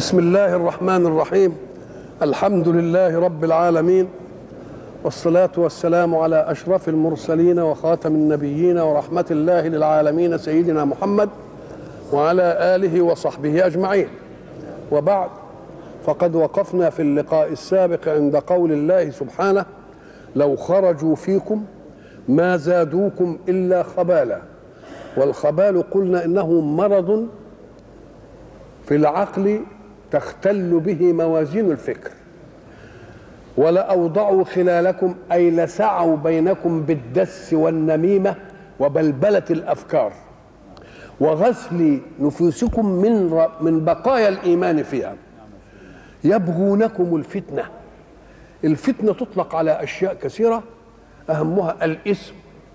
بسم الله الرحمن الرحيم الحمد لله رب العالمين والصلاة والسلام على أشرف المرسلين وخاتم النبيين ورحمة الله للعالمين سيدنا محمد وعلى آله وصحبه أجمعين وبعد فقد وقفنا في اللقاء السابق عند قول الله سبحانه لو خرجوا فيكم ما زادوكم إلا خبالا والخبال قلنا إنه مرض في العقل تختل به موازين الفكر ولأوضعوا خلالكم أي لسعوا بينكم بالدس والنميمة وبلبلة الأفكار وغسل نفوسكم من من بقايا الإيمان فيها يبغونكم الفتنة الفتنة تطلق على أشياء كثيرة أهمها الإثم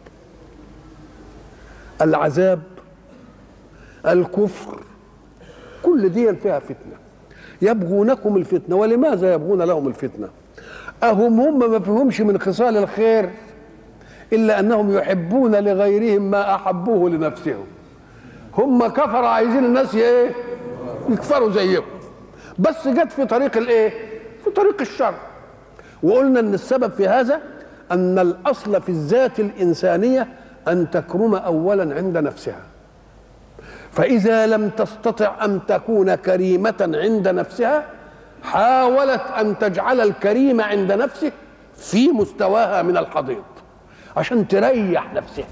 العذاب الكفر كل دي فيها فتنة يبغونكم الفتنة ولماذا يبغون لهم الفتنة أهم هم ما فيهمش من خصال الخير إلا أنهم يحبون لغيرهم ما أحبوه لنفسهم هم كفر عايزين الناس ايه يكفروا زيهم بس جت في طريق الايه في طريق الشر وقلنا ان السبب في هذا ان الاصل في الذات الانسانيه ان تكرم اولا عند نفسها فاذا لم تستطع ان تكون كريمه عند نفسها حاولت ان تجعل الكريم عند نفسك في مستواها من الحضيض عشان تريح نفسها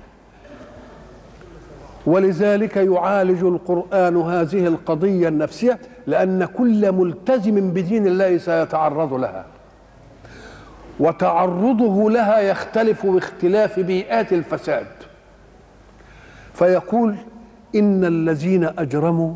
ولذلك يعالج القرآن هذه القضية النفسية لأن كل ملتزم بدين الله سيتعرض لها وتعرضه لها يختلف باختلاف بيئات الفساد فيقول إن الذين أجرموا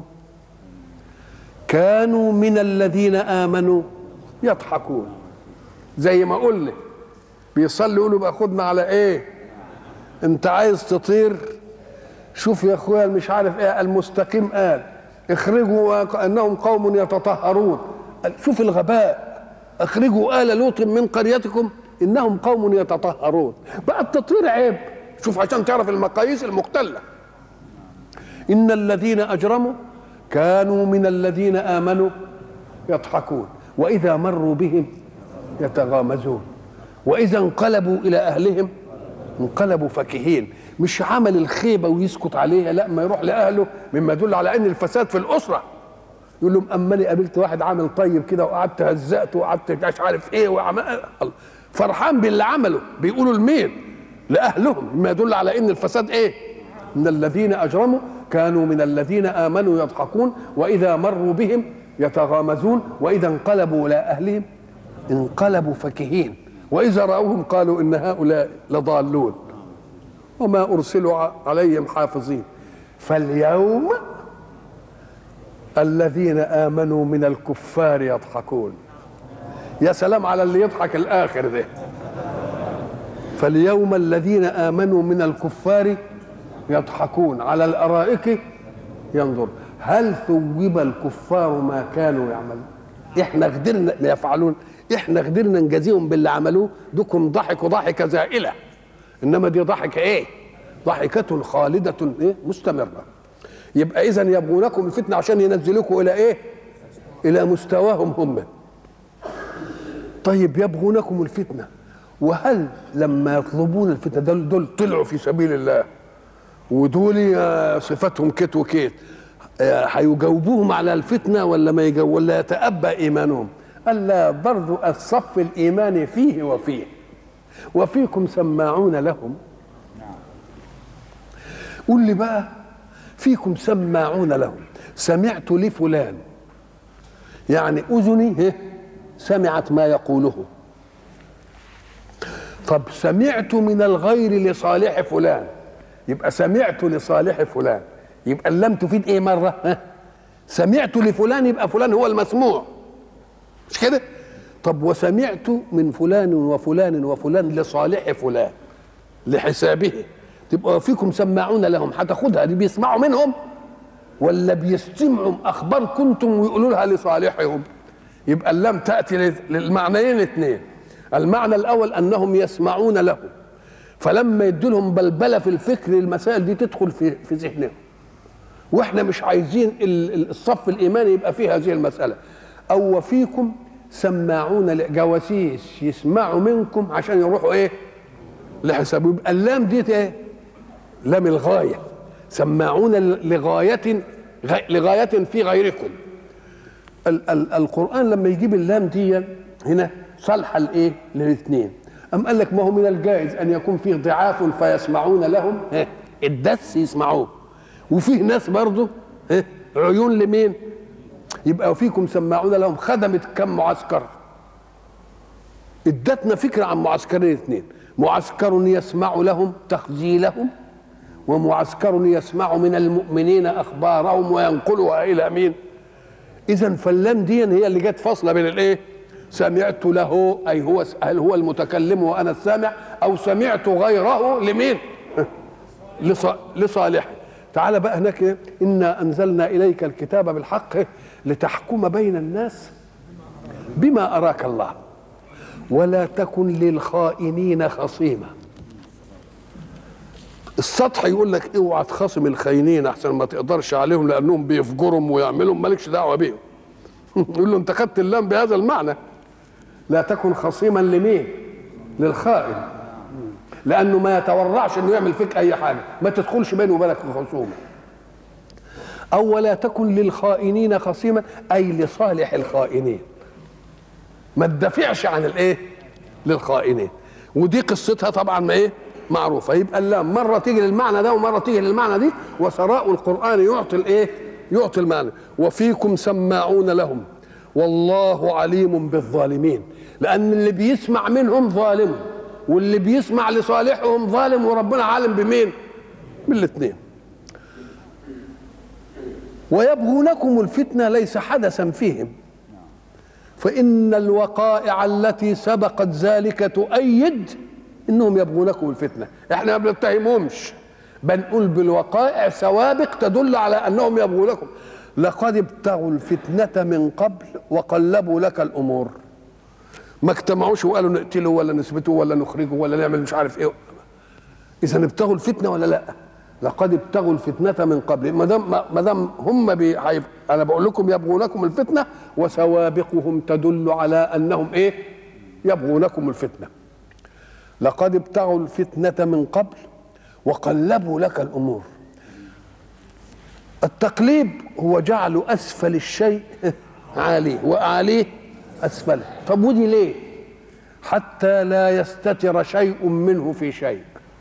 كانوا من الذين آمنوا يضحكون زي ما قلنا بيصلي يقولوا بقى خدنا على ايه انت عايز تطير شوف يا اخويا مش عارف ايه المستقيم قال اخرجوا انهم قوم يتطهرون شوف الغباء اخرجوا ال لوط من قريتكم انهم قوم يتطهرون بقى التطهير عيب شوف عشان تعرف المقاييس المختله ان الذين اجرموا كانوا من الذين امنوا يضحكون واذا مروا بهم يتغامزون واذا انقلبوا الى اهلهم انقلبوا فكهين مش عمل الخيبه ويسكت عليها لا ما يروح لاهله مما يدل على ان الفساد في الاسره يقول لهم اما انا قابلت واحد عامل طيب كده وقعدت هزقته وقعدت مش عارف ايه وعمل فرحان باللي عمله بيقولوا لمين؟ لاهلهم مما يدل على ان الفساد ايه؟ ان الذين اجرموا كانوا من الذين امنوا يضحكون واذا مروا بهم يتغامزون واذا انقلبوا الى اهلهم انقلبوا فكهين واذا راوهم قالوا ان هؤلاء لضالون وما ارسلوا عليهم حافظين فاليوم الذين امنوا من الكفار يضحكون يا سلام على اللي يضحك الاخر ده فاليوم الذين امنوا من الكفار يضحكون على الارائك ينظر هل ثوب الكفار ما كانوا يعملون احنا قدرنا يفعلون احنا قدرنا نجازيهم باللي عملوه دوكم ضحكوا ضحكه زائله انما دي ضحكه ايه ضحكه خالده ايه مستمره يبقى اذا يبغونكم الفتنه عشان ينزلوكم الى ايه الى مستواهم هم طيب يبغونكم الفتنه وهل لما يطلبون الفتنه دول, دول طلعوا في سبيل الله ودول صفاتهم كت وكيت هيجاوبوهم على الفتنه ولا ما يجاوب ولا يتأبى ايمانهم قال لا برضو الصف الايماني فيه وفيه وفيكم سماعون لهم قول لي بقى فيكم سماعون لهم سمعت لفلان يعني اذني سمعت ما يقوله طب سمعت من الغير لصالح فلان يبقى سمعت لصالح فلان يبقى اللام تفيد ايه مره ها؟ سمعت لفلان يبقى فلان هو المسموع مش كده طب وسمعت من فلان وفلان وفلان لصالح فلان لحسابه تبقى فيكم سماعون لهم هتاخدها دي بيسمعوا منهم ولا بيستمعوا اخبار كنتم ويقولوا لها لصالحهم يبقى اللام تاتي للمعنيين الاثنين المعنى الاول انهم يسمعون له فلما يدوا لهم بلبله في الفكر المسائل دي تدخل في في ذهنهم واحنا مش عايزين الصف الايماني يبقى فيه هذه المساله او وفيكم سماعون ل- جواسيس يسمعوا منكم عشان يروحوا ايه لحسابه يبقى اللام دي ايه لام الغايه سماعون ل- لغايه غ- لغايه في غيركم ال ال القران لما يجيب اللام دي هنا صالحه لايه للاثنين ام قال لك ما هو من الجائز ان يكون فيه ضعاف فيسمعون لهم ها، الدس يسمعوه وفيه ناس برضه ها، عيون لمين يبقى فيكم سماعون لهم خدمت كم معسكر ادتنا فكره عن معسكرين اثنين معسكر يسمع لهم تخزيلهم ومعسكر يسمع من المؤمنين اخبارهم وينقلها الى مين اذا فاللام دي هي اللي جت فاصله بين الايه سمعت له اي هو هل هو المتكلم وانا السامع او سمعت غيره لمين لص- لصالحه تعال بقى هناك إيه؟ انا انزلنا اليك الكتاب بالحق إيه؟ لتحكم بين الناس بما اراك الله ولا تكن للخائنين خصيما السطح يقول لك اوعى تخاصم الخاينين احسن ما تقدرش عليهم لانهم بيفجرهم ويعملهم مالكش دعوه بيهم يقول له انت خدت اللام بهذا المعنى لا تكن خصيما لمين للخائن لانه ما يتورعش انه يعمل فيك اي حاجه ما تدخلش بينه وبينك خصومه او ولا تكن للخائنين خصيما اي لصالح الخائنين ما تدافعش عن الايه للخائنين ودي قصتها طبعا ما ايه معروفه يبقى اللام مره تيجي للمعنى ده ومره تيجي للمعنى دي وثراء القران يعطي الايه يعطي المعنى وفيكم سماعون لهم والله عليم بالظالمين لان اللي بيسمع منهم ظالم واللي بيسمع لصالحهم ظالم وربنا عالم بمين بالاثنين ويبغونكم الفتنه ليس حدثا فيهم فإن الوقائع التي سبقت ذلك تؤيد انهم يبغونكم الفتنه احنا ما بنتهمهمش بنقول بالوقائع سوابق تدل على انهم يبغونكم لقد ابتغوا الفتنه من قبل وقلبوا لك الامور ما اجتمعوش وقالوا نقتله ولا نثبته ولا نخرجه ولا نعمل مش عارف ايه اذا ابتغوا الفتنه ولا لا لقد ابتغوا الفتنه من قبل ما دام ما دام هم بي هيب- انا بقول لكم يبغونكم الفتنه وسوابقهم تدل على انهم ايه يبغونكم الفتنه لقد ابتغوا الفتنه من قبل وقلبوا لك الامور التقليب هو جعل اسفل الشيء عاليه واعليه اسفله طب ودي ليه حتى لا يستتر شيء منه في شيء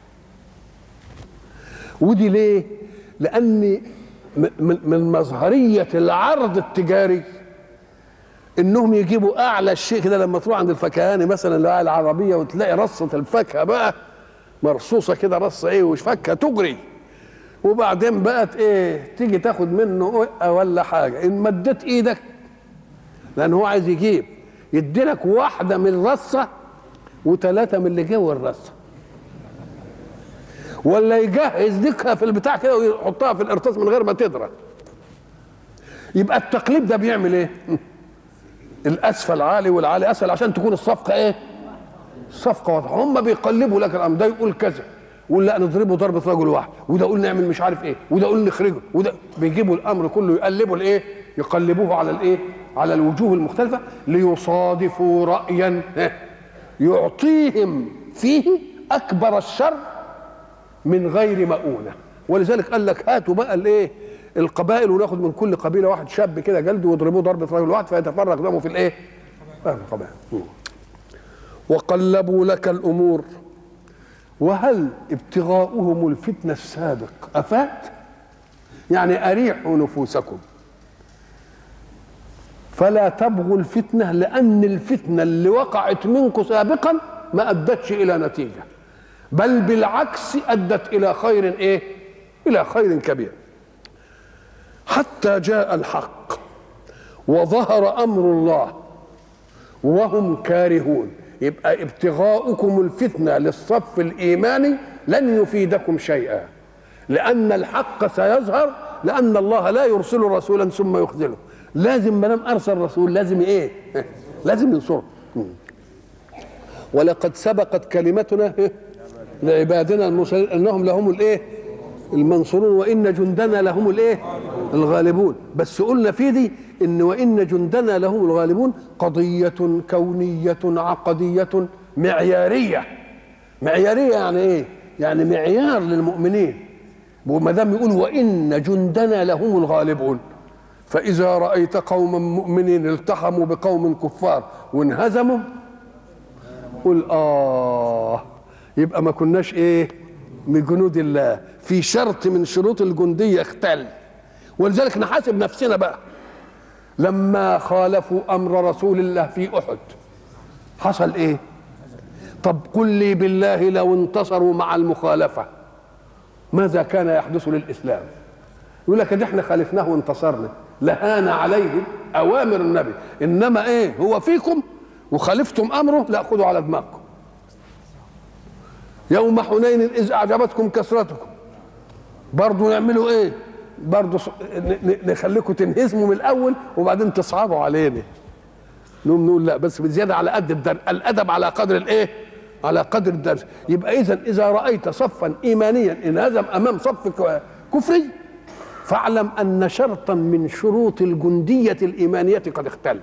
ودي ليه لان م- من من مظهريه العرض التجاري انهم يجيبوا اعلى الشيء كده لما تروح عند الفكهاني مثلا اللي هو العربيه وتلاقي رصه الفاكهه بقى مرصوصه كده رصه ايه وش فاكهه تجري وبعدين بقت ايه تيجي تاخد منه وقه ولا حاجه ان مديت ايدك لان هو عايز يجيب يديلك واحده من الرصه وثلاثه من اللي جوه الرصه ولا يجهز ديكها في البتاع كده ويحطها في القرطاس من غير ما تدرى يبقى التقليب ده بيعمل ايه الاسفل عالي والعالي اسفل عشان تكون الصفقه ايه الصفقه واضحه هم بيقلبوا لك الامر ده يقول كذا يقول لا نضربه ضربه رجل واحد وده يقول نعمل مش عارف ايه وده يقول نخرجه وده بيجيبوا الامر كله يقلبوا الايه يقلبوه على الايه على الوجوه المختلفه ليصادفوا رايا ها، يعطيهم فيه اكبر الشر من غير مؤونه ولذلك قال لك هاتوا بقى الايه القبائل وناخد من كل قبيله واحد شاب كده جلد ويضربوه ضربه رجل واحد فيتفرق دمه في الايه؟ في القبائل وقلبوا لك الامور وهل ابتغاؤهم الفتنه السابق افات؟ يعني اريحوا نفوسكم فلا تبغوا الفتنه لان الفتنه اللي وقعت منكم سابقا ما ادتش الى نتيجه بل بالعكس ادت الى خير ايه الى خير كبير حتى جاء الحق وظهر امر الله وهم كارهون يبقى ابتغاؤكم الفتنه للصف الايماني لن يفيدكم شيئا لان الحق سيظهر لان الله لا يرسل رسولا ثم يخذله لازم ما دام ارسل رسول لازم ايه لازم ينصره ولقد سبقت كلمتنا لعبادنا المرسلين انهم لهم الايه المنصورون وان جندنا لهم الايه الغالبون بس قلنا في دي ان وان جندنا لهم الغالبون قضيه كونيه عقديه معياريه معياريه يعني ايه يعني معيار للمؤمنين وما دام يقول وان جندنا لهم الغالبون فاذا رايت قوما مؤمنين التحموا بقوم كفار وانهزموا قل اه يبقى ما كناش ايه من جنود الله في شرط من شروط الجنديه اختل ولذلك نحاسب نفسنا بقى لما خالفوا امر رسول الله في احد حصل ايه طب قل لي بالله لو انتصروا مع المخالفه ماذا كان يحدث للاسلام يقول لك ده احنا خالفناه وانتصرنا لهان عليهم اوامر النبي انما ايه هو فيكم وخالفتم امره لا خذوا على دماغكم يوم حنين اذ اعجبتكم كثرتكم برضه نعملوا ايه برضه نخليكم تنهزموا من الاول وبعدين تصعبوا علينا نقوم نقول لا بس بزياده على قد الدرس الادب على قدر الايه على قدر الدرس يبقى اذا اذا رايت صفا ايمانيا انهزم امام صف كفري فاعلم ان شرطا من شروط الجنديه الايمانيه قد اختل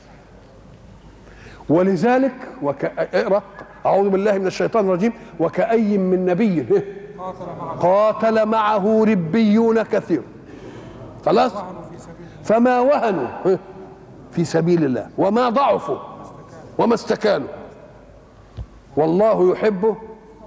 ولذلك وك... اقرا اعوذ بالله من الشيطان الرجيم وكأي من نبي قاتل معه ربيون كثير خلاص فما وهنوا في سبيل الله وما ضعفوا وما استكانوا والله يحبه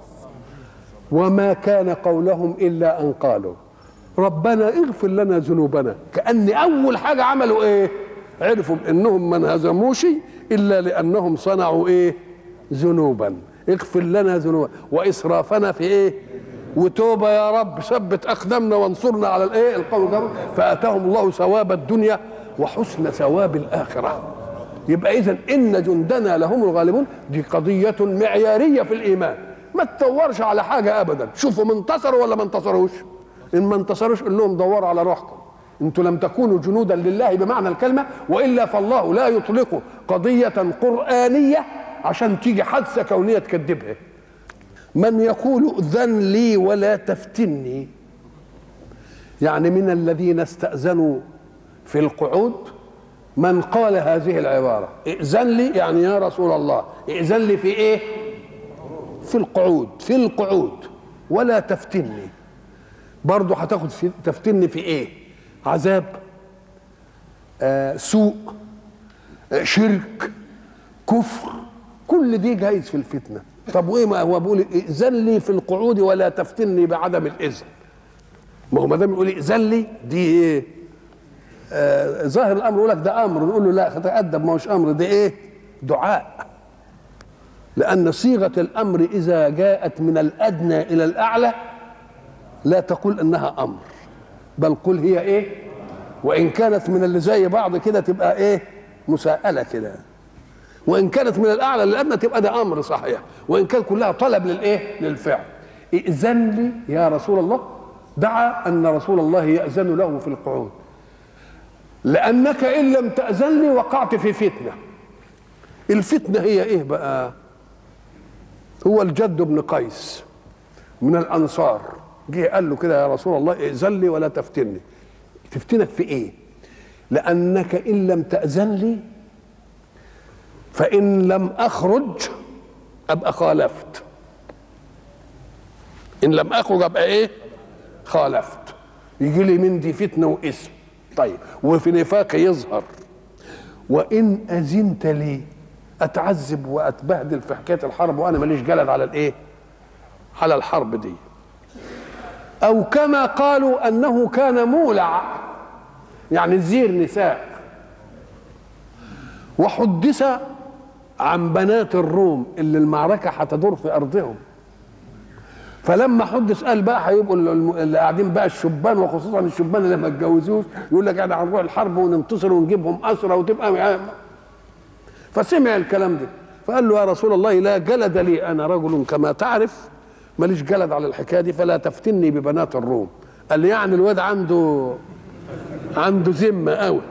وما كان قولهم الا ان قالوا ربنا اغفر لنا ذنوبنا كان اول حاجه عملوا ايه عرفوا انهم ما انهزموش الا لانهم صنعوا ايه ذنوبا اغفر لنا ذنوبا واسرافنا في ايه وتوبه يا رب ثبت اقدامنا وانصرنا على الايه القوم الكافر فاتاهم الله ثواب الدنيا وحسن ثواب الاخره يبقى اذا ان جندنا لهم الغالبون دي قضيه معياريه في الايمان ما تدورش على حاجه ابدا شوفوا من انتصروا ولا ما انتصروش ان ما انتصروش قول لهم دوروا على روحكم انتم لم تكونوا جنودا لله بمعنى الكلمه والا فالله لا يطلق قضيه قرانيه عشان تيجي حادثه كونيه تكذبها من يقول اذن لي ولا تفتني يعني من الذين استاذنوا في القعود من قال هذه العباره ائذن لي يعني يا رسول الله ائذن لي في ايه في القعود في القعود ولا تفتني برضه هتاخد تفتني في ايه عذاب آه سوء آه شرك كفر كل دي جايز في الفتنه طب وايه ما هو بيقول ائذن لي في القعود ولا تفتني بعدم الاذن ما هو ما دام يقول ائذن لي دي ايه آه ظاهر الامر يقول لك ده امر نقول له لا تأدب ما هوش امر ده ايه دعاء لان صيغه الامر اذا جاءت من الادنى الى الاعلى لا تقول انها امر بل قل هي ايه وان كانت من اللي زي بعض كده تبقى ايه مساءله كده وان كانت من الاعلى للادنى تبقى ده امر صحيح وان كان كلها طلب للايه للفعل ائذن لي يا رسول الله دعا ان رسول الله ياذن له في القعود لانك ان لم تاذن لي وقعت في فتنه الفتنه هي ايه بقى هو الجد بن قيس من الانصار جه قال له كده يا رسول الله ائذن لي ولا تفتني تفتنك في ايه لانك ان لم تاذن لي فان لم اخرج ابقى خالفت ان لم اخرج ابقى ايه خالفت يجي لي من دي فتنه واسم طيب وفي نفاق يظهر وان اذنت لي اتعذب واتبهدل في حكايه الحرب وانا ماليش جلد على الايه على الحرب دي او كما قالوا انه كان مولع يعني زير نساء وحدث عن بنات الروم اللي المعركه هتدور في ارضهم فلما حدث قال بقى هيبقوا اللي قاعدين بقى الشبان وخصوصا الشبان اللي ما اتجوزوش يقول لك احنا هنروح الحرب وننتصر ونجيبهم اسرى وتبقى فسمع الكلام ده فقال له يا رسول الله لا جلد لي انا رجل كما تعرف ماليش جلد على الحكايه دي فلا تفتني ببنات الروم قال لي يعني الواد عنده عنده ذمه قوي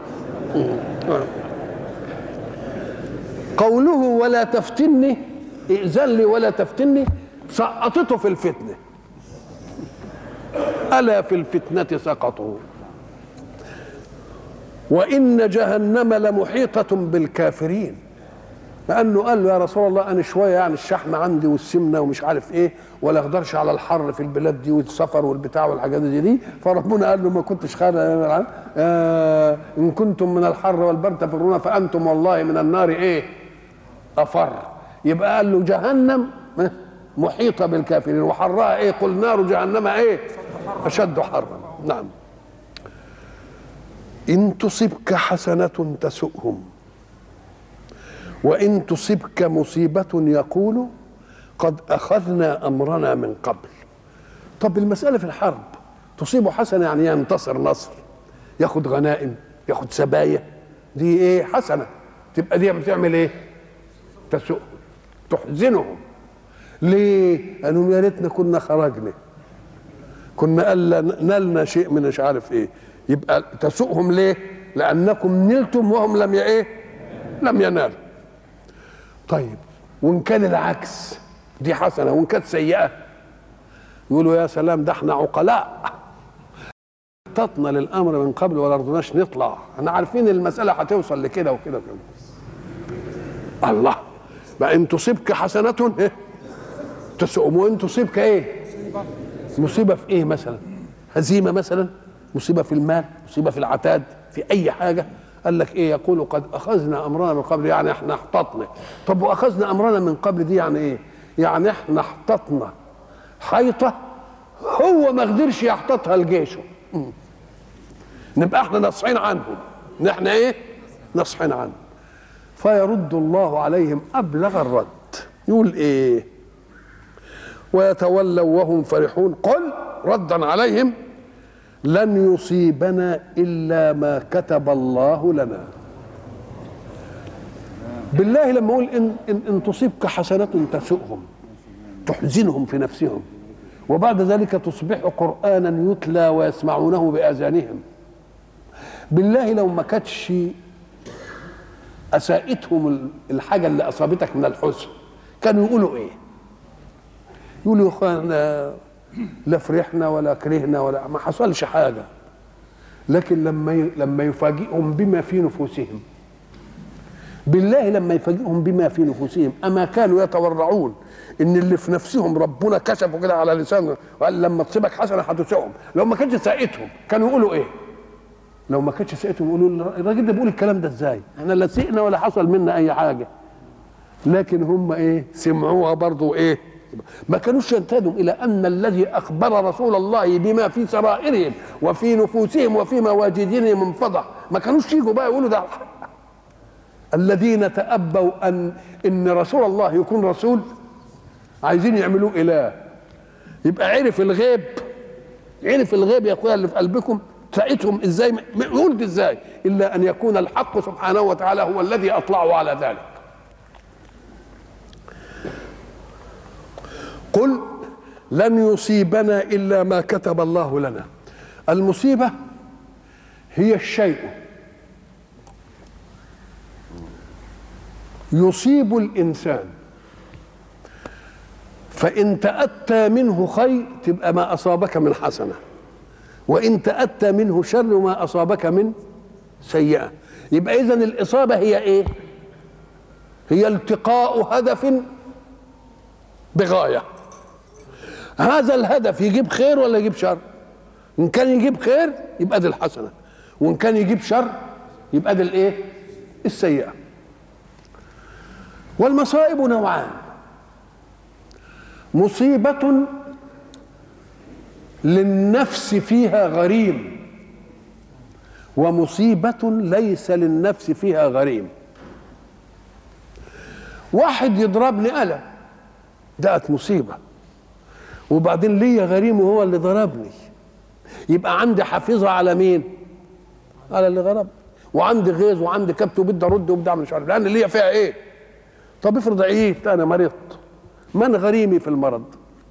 قوله ولا تفتني ائذن لي ولا تفتني سقطته في الفتنه الا في الفتنه سقطوا وإن جهنم لمحيطة بالكافرين لأنه قال له يا رسول الله أنا شوية يعني الشحم عندي والسمنة ومش عارف إيه ولا أقدرش على الحر في البلاد دي والسفر والبتاع والحاجات دي, دي فربنا قال له ما كنتش خير آه إن كنتم من الحر والبرد تفرون فأنتم والله من النار إيه أفر يبقى قال له جهنم محيطة بالكافرين وحرها إيه قل نار جهنم إيه أشد حرا نعم إن تصبك حسنة تسؤهم وإن تصبك مصيبة يقول قد أخذنا أمرنا من قبل طب المسألة في الحرب تصيبه حسنة يعني ينتصر نصر ياخد غنائم ياخد سبايا دي ايه حسنة تبقى دي بتعمل ايه تسوء تحزنهم ليه قالوا يا ريتنا كنا خرجنا كنا قال نلنا شيء من مش عارف ايه يبقى تسوءهم ليه لانكم نلتم وهم لم ايه لم ينالوا طيب وان كان العكس دي حسنه وان كانت سيئه يقولوا يا سلام ده احنا عقلاء خططنا للامر من قبل ولا رضناش نطلع احنا عارفين المساله هتوصل لكده وكده وكده الله بقى ان تصيبك حسنه إيه؟ تسؤم وان تصيبك ايه مصيبه في ايه مثلا هزيمه مثلا مصيبه في المال مصيبه في العتاد في اي حاجه قال لك ايه يقول قد اخذنا امرنا من قبل يعني احنا احتطنا طب واخذنا امرنا من قبل دي يعني ايه يعني احنا احتطنا حيطه هو ما قدرش يحتطها لجيشه نبقى احنا نصحين عنهم نحن ايه نصحين عنهم فيرد الله عليهم ابلغ الرد يقول ايه ويتولوا وهم فرحون قل ردا عليهم لن يصيبنا الا ما كتب الله لنا بالله لما اقول ان ان, إن تصيبك حسنه تسؤهم تحزنهم في نفسهم وبعد ذلك تصبح قرانا يتلى ويسمعونه باذانهم بالله لو ما كانتش اساءتهم الحاجه اللي اصابتك من الحزن كانوا يقولوا ايه يقولوا يا اخوانا لا فرحنا ولا كرهنا ولا ما حصلش حاجه لكن لما لما يفاجئهم بما في نفوسهم بالله لما يفاجئهم بما في نفوسهم اما كانوا يتورعون ان اللي في نفسهم ربنا كشفوا كده على لسانه وقال لما تصيبك حسنه هتسعهم لو ما كانتش ساءتهم كانوا يقولوا ايه لو ما كانتش ساءتهم يقولوا الراجل ده بيقول الكلام ده ازاي احنا لا سئنا ولا حصل منا اي حاجه لكن هم ايه سمعوها برضو ايه ما كانوش ينتهوا الى ان الذي اخبر رسول الله بما في سرائرهم وفي نفوسهم وفي مواجدهم انفضح ما كانوش يجوا بقى يقولوا ده الذين تأبوا ان ان رسول الله يكون رسول عايزين يعملوه اله يبقى عرف الغيب عرف الغيب يا اخويا اللي في قلبكم ساعتهم ازاي يقول ازاي الا ان يكون الحق سبحانه وتعالى هو الذي اطلعه على ذلك قل لن يصيبنا الا ما كتب الله لنا المصيبه هي الشيء يصيب الانسان فان تاتى منه خير تبقى ما اصابك من حسنه وان تاتى منه شر ما اصابك من سيئه يبقى اذا الاصابه هي ايه هي التقاء هدف بغايه هذا الهدف يجيب خير ولا يجيب شر ان كان يجيب خير يبقى دي الحسنه وان كان يجيب شر يبقى دي الايه السيئه والمصائب نوعان مصيبه للنفس فيها غريم ومصيبه ليس للنفس فيها غريم واحد يضربني قلم دقت مصيبه وبعدين ليا غريم وهو اللي ضربني يبقى عندي حافظه على مين على اللي ضربني وعندي غيظ وعندي كبت وبدي ارد وبدي اعمل مش عارف لان ليا فيها ايه طب افرض عييت انا مرضت من غريمي في المرض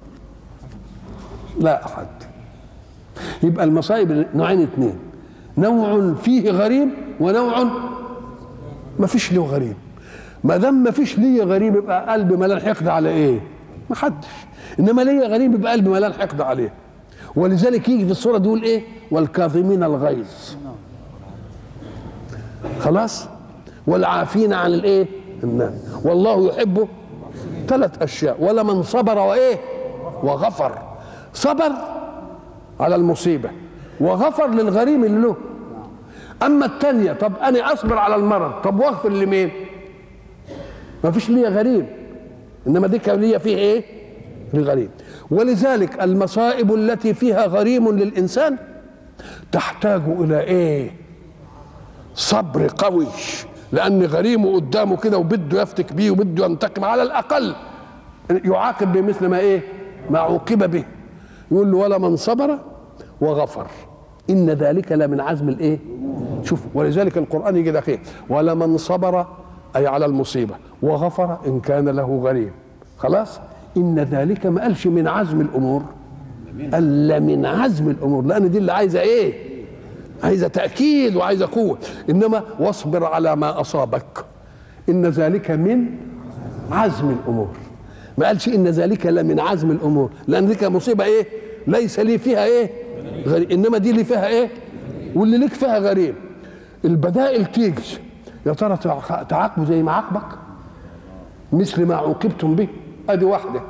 لا احد يبقى المصائب نوعين اثنين نوع فيه غريم ونوع ما فيش له غريم ما دام ما فيش ليا غريم يبقى قلبي ملان حقد على ايه ما حدش انما ليا غريم يبقى قلبي ملان حقد عليه ولذلك يجي في الصوره دي يقول ايه والكاظمين الغيظ خلاص والعافين عن الايه الناس والله يحب ثلاث اشياء ولمن صبر وايه وغفر صبر على المصيبه وغفر للغريم اللي له اما الثانيه طب انا اصبر على المرض طب واغفر لمين ما فيش ليا غريم انما دي كان ليا فيه ايه لغريم ولذلك المصائب التي فيها غريم للانسان تحتاج الى ايه صبر قوي لان غريمه قدامه كده وبده يفتك بيه وبده ينتقم على الاقل يعاقب بمثل ما ايه ما عوقب به يقول له ولا من صبر وغفر ان ذلك لمن عزم الايه شوف ولذلك القران يجي دقيق ولمن صبر اي على المصيبه وغفر ان كان له غريم خلاص ان ذلك ما قالش من عزم الامور قال لمن عزم الامور لان دي اللي عايزه ايه عايزه تاكيد وعايزه قوه انما واصبر على ما اصابك ان ذلك من عزم الامور ما قالش ان ذلك لمن عزم الامور لان دي مصيبه ايه ليس لي فيها ايه غريب انما دي اللي فيها ايه واللي ليك فيها غريب البدائل تيجي يا ترى تعاقبه زي ما عاقبك مثل ما عوقبتم به ادي واحده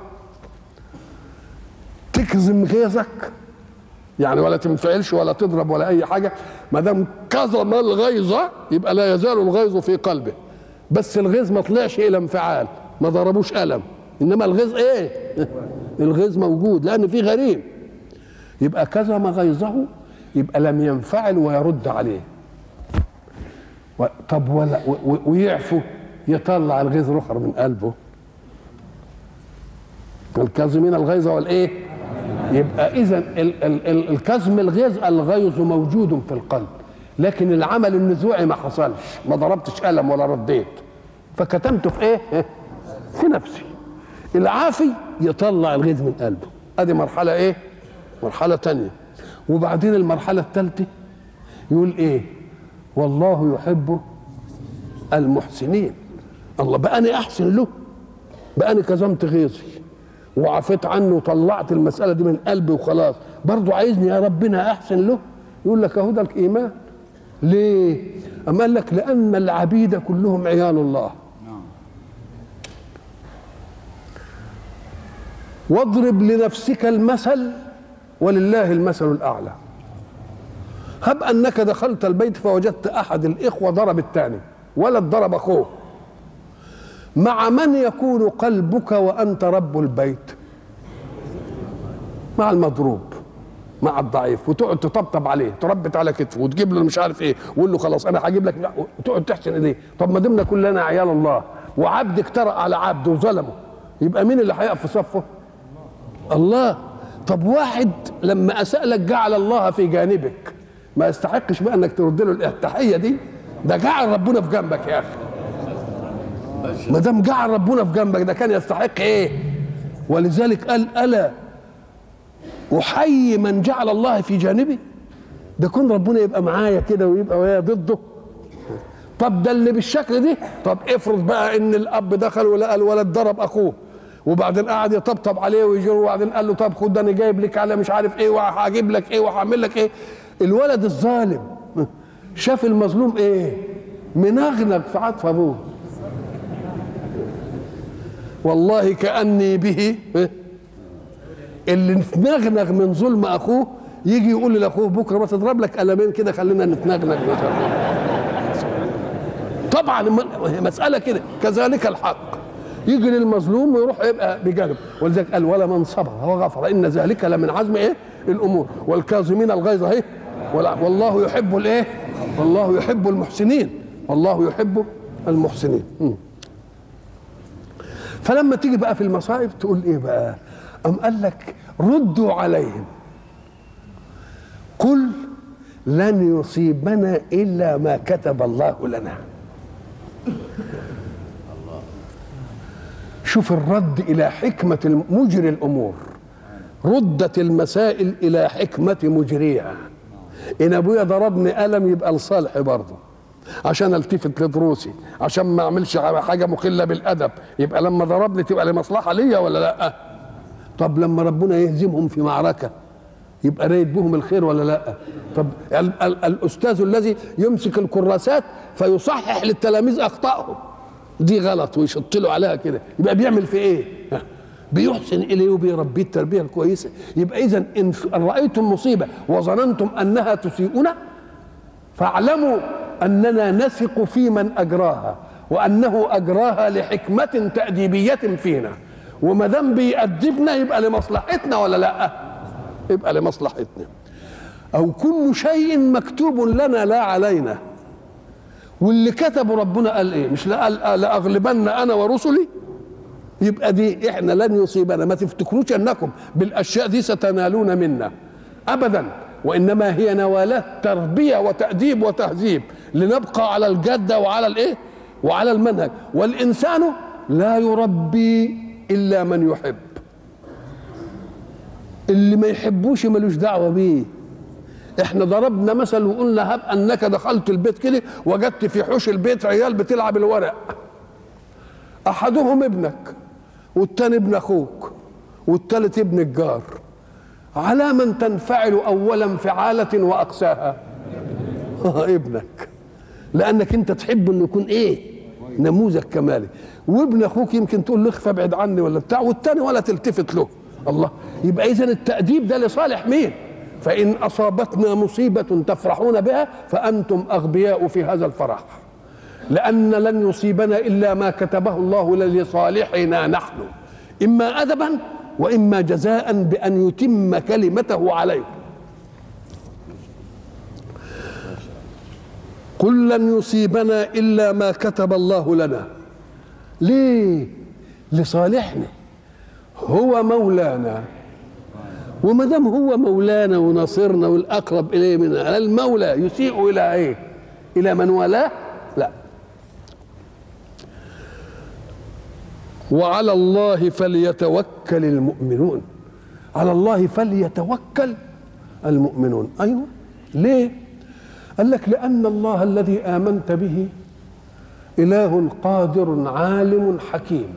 تكظم غيظك يعني ولا تنفعلش ولا تضرب ولا اي حاجه ما دام كظم الغيظ يبقى لا يزال الغيظ في قلبه بس الغيظ ما طلعش الى انفعال ما ضربوش الم انما الغيظ ايه الغيظ موجود لان في غريم يبقى كظم غيظه يبقى لم ينفعل ويرد عليه و... طب ولا و... ويعفو يطلع الغيظ الاخر من قلبه الكاظمين الغيظ والايه يبقى اذا ال... ال... ال... الكظم الغيظ الغيظ موجود في القلب لكن العمل النزوعي ما حصلش ما ضربتش قلم ولا رديت فكتمته في ايه في نفسي العافي يطلع الغيظ من قلبه ادي مرحله ايه مرحله تانية وبعدين المرحله الثالثه يقول ايه والله يحب المحسنين الله بقى انا احسن له بقى انا كظمت غيظي وعفيت عنه وطلعت المساله دي من قلبي وخلاص برضه عايزني يا ربنا احسن له يقول لك اهو ده الايمان ليه اما قال لك لان العبيد كلهم عيال الله واضرب لنفسك المثل ولله المثل الاعلى هب انك دخلت البيت فوجدت احد الاخوه ضرب الثاني ولد ضرب اخوه مع من يكون قلبك وانت رب البيت مع المضروب مع الضعيف وتقعد تطبطب عليه تربت على كتفه وتجيب له مش عارف ايه وقول له خلاص انا هجيب لك لا وتقعد تحسن ايديه طب ما دمنا كلنا عيال الله وعبد اجترأ على عبد وظلمه يبقى مين اللي هيقف في صفه؟ الله طب واحد لما اساء لك جعل الله في جانبك ما يستحقش بقى انك ترد له التحيه دي ده جعل ربنا في جنبك يا اخي ما دام جعل ربنا في جنبك ده كان يستحق ايه ولذلك قال الا احيي من جعل الله في جانبي ده كون ربنا يبقى معايا كده ويبقى ويا ضده طب ده اللي بالشكل دي طب افرض بقى ان الاب دخل ولقى الولد ضرب اخوه وبعدين قعد يطبطب عليه ويجر وبعدين قال له طب خد انا جايب لك على مش عارف ايه وهجيب لك ايه وهعمل لك ايه الولد الظالم شاف المظلوم ايه منغنغ في عطف ابوه والله كاني به اللي نتنغنغ من ظلم اخوه يجي يقول لاخوه بكره ما تضرب لك قلمين كده خلينا نتنغنغ طبعا مساله كده كذلك الحق يجي للمظلوم ويروح يبقى بجانب ولذلك قال ولا من صبر وغفر ان ذلك لمن عزم ايه الامور والكاظمين الغيظ اهي والله يحب الايه والله يحب المحسنين والله يحب المحسنين م. فلما تيجي بقى في المصائب تقول ايه بقى ام قال لك ردوا عليهم قل لن يصيبنا الا ما كتب الله لنا شوف الرد الى حكمه مجري الامور ردت المسائل الى حكمه مجريها ان ابويا ضربني قلم يبقى لصالح برضه عشان التفت لدروسي عشان ما اعملش حاجه مخله بالادب يبقى لما ضربني تبقى لمصلحه ليا ولا لا طب لما ربنا يهزمهم في معركه يبقى رايد بهم الخير ولا لا طب ال- ال- الاستاذ الذي يمسك الكراسات فيصحح للتلاميذ اخطائهم دي غلط ويشط له عليها كده يبقى بيعمل في ايه ها، بيحسن اليه وبيربيه التربيه الكويسه يبقى اذا ان رايتم مصيبه وظننتم انها تسيئون فاعلموا اننا نثق في من اجراها وانه اجراها لحكمه تاديبيه فينا وما دام بيأدبنا يبقى لمصلحتنا ولا لا يبقى لمصلحتنا او كل شيء مكتوب لنا لا علينا واللي كتبه ربنا قال ايه مش لا قال لاغلبن انا ورسلي يبقى دي احنا لن يصيبنا ما تفتكروش انكم بالاشياء دي ستنالون منا ابدا وانما هي نوالات تربيه وتاديب وتهذيب لنبقى على الجاده وعلى الايه وعلى المنهج والانسان لا يربي الا من يحب اللي ما يحبوش ملوش دعوه بيه احنا ضربنا مثل وقلنا هب انك دخلت البيت كده وجدت في حوش البيت عيال بتلعب الورق احدهم ابنك والتاني ابن اخوك والتالت ابن الجار على من تنفعل اولا انفعاله واقساها ابنك لانك انت تحب انه يكون ايه نموذج كمالي وابن اخوك يمكن تقول له اخفى ابعد عني ولا بتاع والتاني ولا تلتفت له الله يبقى اذا التاديب ده لصالح مين فان اصابتنا مصيبه تفرحون بها فانتم اغبياء في هذا الفرح لأن لن يصيبنا إلا ما كتبه الله لصالحنا نحن إما أدبا وإما جزاء بأن يتم كلمته عليه قل لن يصيبنا إلا ما كتب الله لنا ليه لصالحنا هو مولانا وما دام هو مولانا وناصرنا والاقرب اليه منا المولى يسيء الى ايه؟ الى من والاه؟ لا وعلى الله فليتوكل المؤمنون على الله فليتوكل المؤمنون ايوه ليه قال لك لان الله الذي امنت به اله قادر عالم حكيم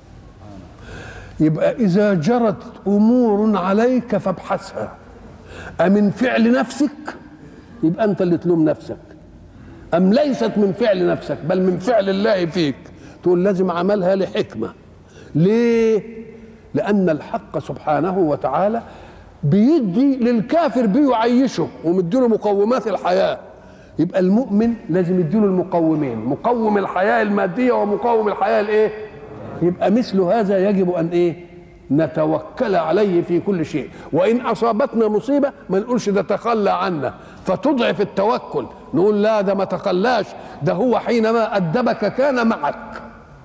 يبقى اذا جرت امور عليك فابحثها امن فعل نفسك يبقى انت اللي تلوم نفسك ام ليست من فعل نفسك بل من فعل الله فيك تقول لازم عملها لحكمه ليه لان الحق سبحانه وتعالى بيدي للكافر بيعيشه ومديله مقومات الحياه يبقى المؤمن لازم يديله المقومين مقوم الحياه الماديه ومقوم الحياه الايه يبقى مثل هذا يجب ان ايه نتوكل عليه في كل شيء وان اصابتنا مصيبه ما نقولش ده تخلى عنا فتضعف التوكل نقول لا ده ما تخلاش ده هو حينما ادبك كان معك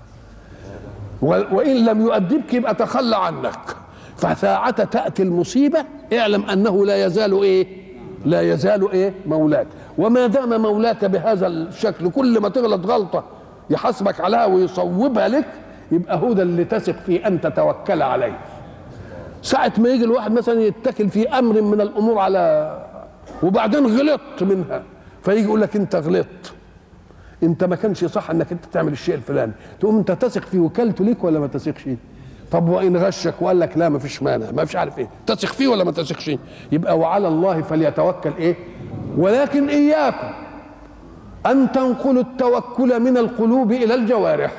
وان لم يؤدبك يبقى تخلى عنك فساعة تأتي المصيبة اعلم أنه لا يزال إيه لا يزال إيه مولاك وما دام مولاك بهذا الشكل كل ما تغلط غلطة يحاسبك عليها ويصوبها لك يبقى هو ده اللي تثق فيه أن تتوكل عليه ساعة ما يجي الواحد مثلا يتكل في أمر من الأمور على وبعدين غلطت منها فيجي يقول لك أنت غلطت انت ما كانش صح انك انت تعمل الشيء الفلاني تقوم انت تثق في وكالته ليك ولا ما تثقش طب وان غشك وقال لك لا ما فيش مانع ما فيش عارف ايه تثق فيه ولا ما تثقش يبقى وعلى الله فليتوكل ايه ولكن اياكم ان تنقلوا التوكل من القلوب الى الجوارح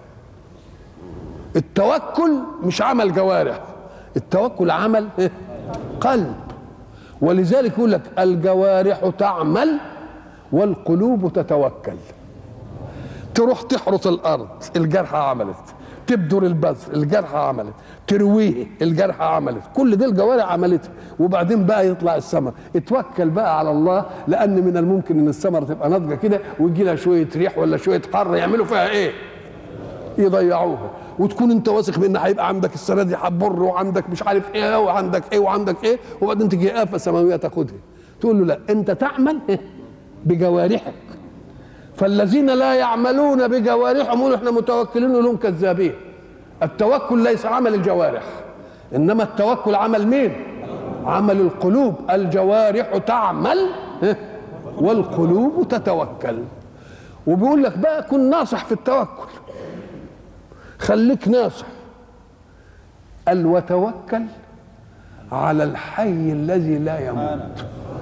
التوكل مش عمل جوارح التوكل عمل إيه؟ قلب ولذلك يقول لك الجوارح تعمل والقلوب تتوكل تروح تحرث الارض الجرحى عملت تبدر البذر الجرحى عملت ترويه الجرحى عملت كل دي الجوارح عملتها وبعدين بقى يطلع الثمر اتوكل بقى على الله لان من الممكن ان الثمره تبقى ناضجه كده ويجي لها شويه ريح ولا شويه حر يعملوا فيها ايه يضيعوها وتكون انت واثق بان هيبقى عندك السنه دي حبر وعندك مش عارف ايه وعندك ايه وعندك ايه وبعدين تجي افه سماويه تاخدها تقول له لا انت تعمل بجوارحك فالذين لا يعملون بجوارحهم يقولوا احنا متوكلين لهم كذابين التوكل ليس عمل الجوارح انما التوكل عمل مين عمل القلوب الجوارح تعمل والقلوب تتوكل وبيقول لك بقى كن ناصح في التوكل خليك ناصح قال وتوكل على الحي الذي لا يموت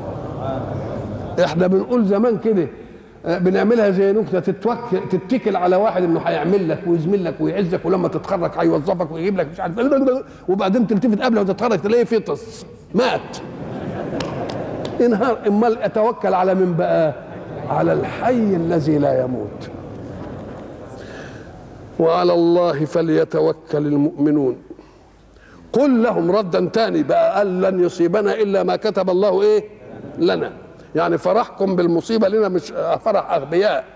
احنا بنقول زمان كده آه، بنعملها زي نكته تتوكل تتكل على واحد انه هيعمل لك ويزمل لك ويعزك ولما تتخرج هيوظفك ويجيب لك مش عارف وبعدين تلتفت قبل ما تتخرج تلاقيه فطس مات انهار امال اتوكل على من بقى على الحي الذي لا يموت وعلى الله فليتوكل المؤمنون قل لهم ردا تاني بقى قال لن يصيبنا الا ما كتب الله ايه لنا يعني فرحكم بالمصيبه لنا مش فرح اغبياء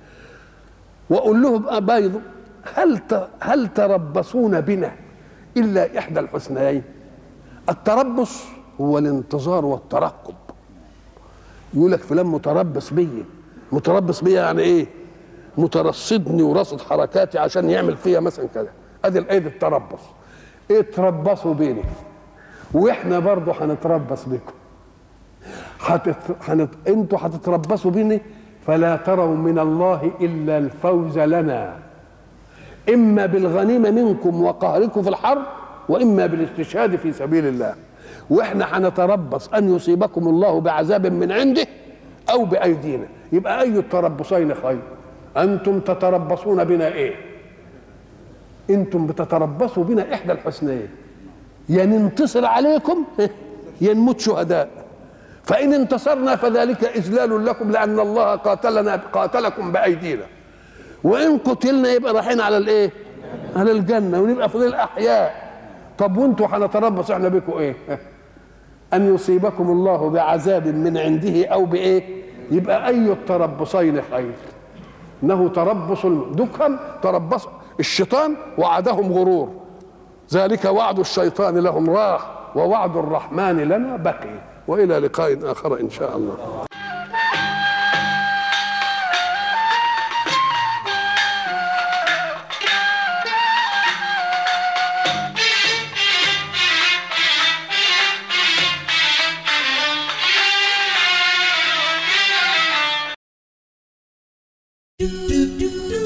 واقول لهم بيض هل ت- هل تربصون بنا الا احدى الحسنيين التربص هو الانتظار والترقب يقول لك فلان متربص بيا متربص بيا يعني ايه مترصدني ورصد حركاتي عشان يعمل فيا مثلا كذا ادي الايه التربص ايه تربصوا بيني واحنا برضه هنتربص بكم حتت... حنت... انتوا هتتربصوا بيني فلا تروا من الله الا الفوز لنا اما بالغنيمه منكم وقهركم في الحرب واما بالاستشهاد في سبيل الله واحنا هنتربص ان يصيبكم الله بعذاب من عنده او بايدينا يبقى اي التربصين خير انتم تتربصون بنا ايه انتم بتتربصوا بنا احدى الحسنيين يا ننتصر عليكم يا نموت شهداء فان انتصرنا فذلك اذلال لكم لان الله قاتلنا قاتلكم بايدينا وان قتلنا يبقى رايحين على الايه على الجنه ونبقى فضل احياء طب وانتوا هنتربص احنا بكم ايه ان يصيبكم الله بعذاب من عنده او بايه يبقى اي التربصين خير انه تربص دكهم تربص الشيطان وعدهم غرور ذلك وعد الشيطان لهم راح ووعد الرحمن لنا بقي والى لقاء اخر ان شاء الله do do do do